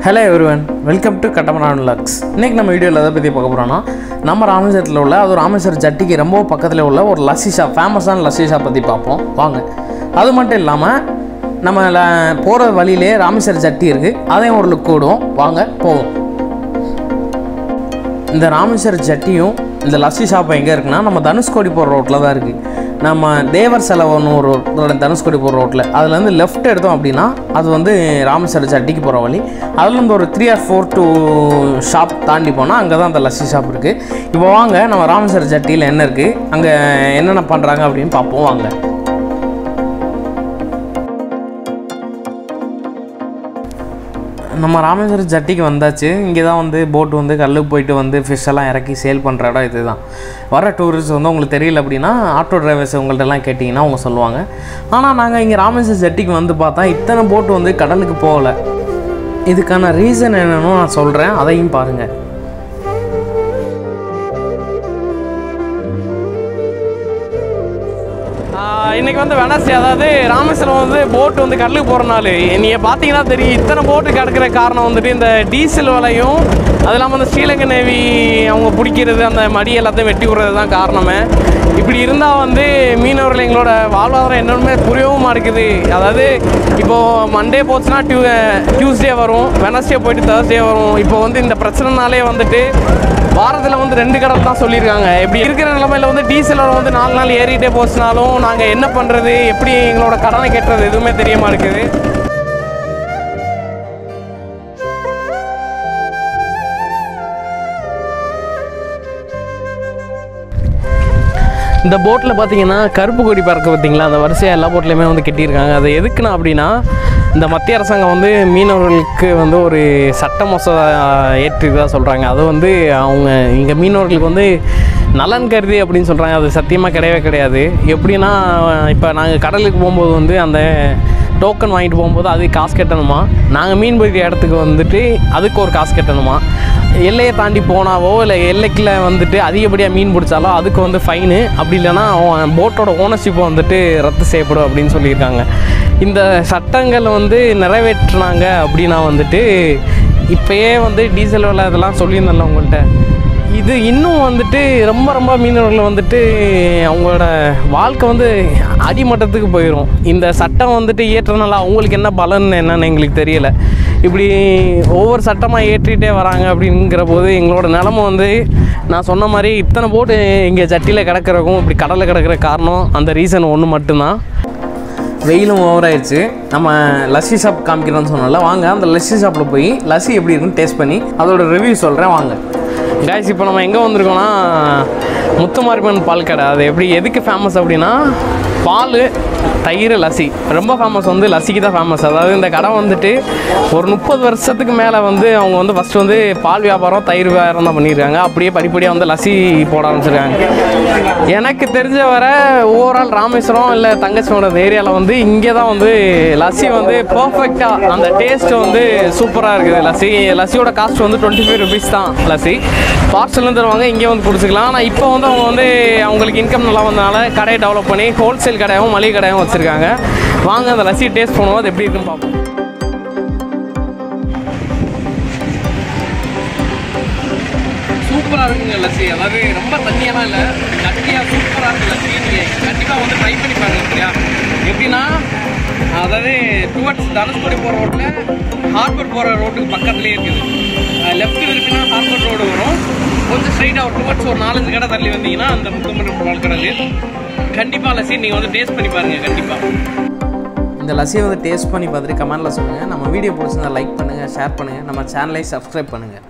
hello everyone welcome to catamaran lux இன்றைக்கி நம்ம வீடியோவில் எதை பற்றி பார்க்க போகிறோன்னா நம்ம ராமேஸ்வரத்தில் உள்ள அது ராமேஸ்வரம் ஜட்டிக்கு ரொம்ப பக்கத்தில் உள்ள ஒரு லஸ்ஸி ஷாப் ஃபேமஸான லஸ்ஸி ஷாப் பற்றி பார்ப்போம் வாங்க அது மட்டும் இல்லாமல் நம்ம போகிற வழியிலே ராமேஸ்வரம் ஜட்டி இருக்குது அதையும் ஒரு லுக் விடுவோம் வாங்க போவோம் இந்த ராமேஸ்வரம் ஜட்டியும் இந்த லஸ்ஸி ஷாப் எங்கே இருக்குன்னா நம்ம தனுஷ்கோடி போகிற ரோட்டில் தான் இருக்குது நம்ம தேவர் செலவன்னு ஒரு ரோடு தனுஷ்கோடி போகிற ரோட்டில் அதுலேருந்து லெஃப்ட் எடுத்தோம் அப்படின்னா அது வந்து ராமேஸ்வரம் ஜட்டிக்கு போகிற வழி அதுலேருந்து ஒரு three or four two shop தாண்டி போனால் அங்கே தான் அந்த லஸ்ஸி ஷாப் இருக்குது இப்போ வாங்க நம்ம ராமேஸ்வரம் ஜட்டியில் என்ன இருக்குது அங்கே என்னென்ன பண்ணுறாங்க அப்படின்னு பார்ப்போம் வாங்க நம்ம ராமேஸ்வரம் ஜட்டிக்கு வந்தாச்சு இங்கே தான் வந்து போட் வந்து கல்லுக்கு போயிட்டு வந்து ஃபிஷ் எல்லாம் இறக்கி சேல் பண்ணுற இடம் இது தான் வர டூரிஸ்ட் வந்து உங்களுக்கு தெரியல அப்படின்னா ஆட்டோ டிரைவர்ஸ் உங்கள்கிட்டலாம் கேட்டிங்கன்னா அவங்க சொல்லுவாங்க ஆனால் நாங்கள் இங்கே ராமேஸ்வரம் ஜட்டிக்கு வந்து பார்த்தா இத்தனை போட் வந்து கடலுக்கு போகலை இதுக்கான ரீசன் என்னன்னு நான் சொல்கிறேன் அதையும் பாருங்கள் இன்னைக்கு வந்து வெனஸ்டே அதாவது ராமேஸ்வரம் வந்து போட் வந்து கடலுக்கு போகிற நாள் நீங்கள் பார்த்தீங்கன்னா தெரியும் இத்தனை போட்டு கிடக்கிற காரணம் வந்துட்டு இந்த டீசல் விலையும் அது இல்லாமல் அந்த ஸ்ரீலங்கா நேவி அவங்க பிடிக்கிறது அந்த மடி எல்லாத்தையும் வெட்டி விடுறது தான் காரணமே இப்படி இருந்தால் வந்து மீனவர்கள் எங்களோட வாழ்வாதாரம் என்னென்னுமே புரியவும் மாட்டேங்குது அதாவது இப்போது மண்டே போச்சுன்னா டியூ டியூஸ்டே வரும் வெனஸ்டே போயிட்டு தேர்ஸ்டே வரும் இப்போ வந்து இந்த பிரச்சனைனாலே வந்துட்டு வாரத்தில் வந்து ரெண்டு கடல் தான் சொல்லியிருக்காங்க இப்படி இருக்கிற நிலமையில வந்து டீசல் விலை வந்து நாலு நாள் ஏறிட்டே போச்சுனாலும் நாங்கள் என்ன பண்ணுறது எப்படி எங்களோட கடனை கட்டுறது எதுவுமே தெரிய மாட்டேங்குது இந்த போட்டில் பார்த்தீங்கன்னா கருப்பு கொடி பறக்க பார்த்தீங்களா அந்த வரிசையாக எல்லா போட்லேயுமே வந்து கட்டியிருக்காங்க அது எதுக்குன்னா அப்படின்னா இந்த மத்திய அரசாங்கம் வந்து மீனவர்களுக்கு வந்து ஒரு சட்ட மசோதா ஏற்றிருக்கதா சொல்கிறாங்க அது வந்து அவங்க இங்கே மீனவர்களுக்கு வந்து நலன் கருதி அப்படின்னு சொல்கிறாங்க அது சத்தியமாக கிடையவே கிடையாது எப்படின்னா இப்போ நாங்கள் கடலுக்கு போகும்போது வந்து அந்த டோக்கன் வாங்கிட்டு போகும்போது அதுக்கு காசு கட்டணுமா நாங்கள் மீன் பிடிக்கிற இடத்துக்கு வந்துட்டு அதுக்கு ஒரு காசு கட்டணுமா எல்லையை தாண்டி போனாவோ இல்லை எல்லைக்குள்ள வந்துட்டு அதிகப்படியாக மீன் பிடிச்சாலோ அதுக்கு வந்து ஃபைனு அப்படி இல்லைன்னா போட்டோட ஓனர்ஷிப்பை வந்துட்டு ரத்து செய்யப்படும் அப்படின்னு சொல்லியிருக்காங்க இந்த சட்டங்கள் வந்து நிறைவேற்றினாங்க அப்படின்னா வந்துட்டு இப்போயே வந்து டீசல் விலை இதெல்லாம் சொல்லியிருந்தேன்ல உங்கள்கிட்ட இது இன்னும் வந்துட்டு ரொம்ப ரொம்ப மீனவர்கள் வந்துட்டு அவங்களோட வாழ்க்கை வந்து அடிமட்டத்துக்கு போயிடும் இந்த சட்டம் வந்துட்டு இயற்றனால அவங்களுக்கு என்ன பலன் என்னன்னு எங்களுக்கு தெரியல இப்படி ஒவ்வொரு சட்டமாக ஏற்றிட்டே வராங்க அப்படிங்கிற போது எங்களோட நிலமை வந்து நான் சொன்ன மாதிரி இத்தனை போட்டு இங்கே சட்டியில் கிடக்கிறக்கும் இப்படி கடலில் கிடக்கிற காரணம் அந்த ரீசன் ஒன்று மட்டும்தான் வெயிலும் ஓவர் ஆயிடுச்சு நம்ம லஸ்ஸி ஷாப் காமிக்கிறோன்னு சொன்னோம்ல வாங்க அந்த லஸ்ஸி ஷாப்பில் போய் லஸ்ஸி எப்படி இருக்குன்னு டேஸ்ட் பண்ணி அதோட ரிவ்யூ சொல்கிறேன் வாங்க கைஸ் இப்போ நம்ம எங்கே வந்திருக்கோம்னா முத்துமாரிப்பன் பால் கடை அது எப்படி எதுக்கு ஃபேமஸ் அப்படின்னா பால் தயிர் லஸ்ஸி ரொம்ப ஃபேமஸ் வந்து லஸ்ஸிக்கு தான் ஃபேமஸ் அதாவது இந்த கடை வந்துட்டு ஒரு முப்பது வருஷத்துக்கு மேலே வந்து அவங்க வந்து ஃபஸ்ட்டு வந்து பால் வியாபாரம் தயிர் வியாபாரம் தான் பண்ணியிருக்காங்க அப்படியே படிப்படியாக வந்து லஸ்ஸி போட ஆரம்பிச்சிருக்காங்க எனக்கு தெரிஞ்ச வர ஓவரால் ராமேஸ்வரம் இல்லை தங்கச்சியோட ஏரியாவில் வந்து இங்கே தான் வந்து லஸ்ஸி வந்து பர்ஃபெக்டாக அந்த டேஸ்ட் வந்து சூப்பராக இருக்குது லஸ்ஸி லஸ்ஸியோட காஸ்ட் வந்து டுவெண்ட்டி ஃபைவ் ருபீஸ் தான் லஸ்ஸி பார்சலும் தருவாங்க இங்கே வந்து குடிச்சிக்கலாம் ஆனால் இப்போ வந்து அவங்க வந்து அவங்களுக்கு இன்கம் நல்லா வந்தனால கடையை டெவலப் பண்ணி ஹோல்சேல் கடையாகவும் மளிகை கடையாகவும் வச்சுருக்காங்க வாங்க அந்த லஸ்ஸி டேஸ்ட் பண்ணுவோம் அது எப்படி இருக்குன்னு பார்ப்போம் சூப்பராக இருக்குங்க லஸ்ஸி அதாவது ரொம்ப தண்ணியெல்லாம் இல்லை கட்டியாக சூப்பராக இருக்குது லஸ்ஸி நீங்கள் கண்டிப்பாக வந்து ட்ரை பண்ணி பாருங்க சரியா எப்படின்னா அதாவது டுவர்ட்ஸ் தனுஷ்கோடி போகிற ரோட்டில் ஹார்பர் போகிற ரோட்டுக்கு பக்கத்துலேயே இருக்குது லெஃப்ட் இருக்குன்னா ஹார்பர் ரோடு வரும் கொஞ்சம் ஸ்ட்ரைட்டாக ஒரு டுவர்ட்ஸ் ஒரு நாலஞ்சு கடை தள்ளி வந்தீங்கன்னா அந்த முத்தமரம் பால் கடை கண்டிப்பாக லஸ்ஸி நீங்கள் வந்து டேஸ்ட் பண்ணி பாருங்கள் கண்டிப்பாக இந்த லஸ்ஸியை வந்து டேஸ்ட் பண்ணி பார்த்துட்டு கமெண்ட்டில் சொல்லுங்கள் நம்ம வீடியோ பிடிச்சிருந்தா லைக் பண்ணுங்கள் ஷேர் பண்ணுங்கள் நம்ம சேனலை சப்ஸ்கிரைப் பண்ணுங்கள்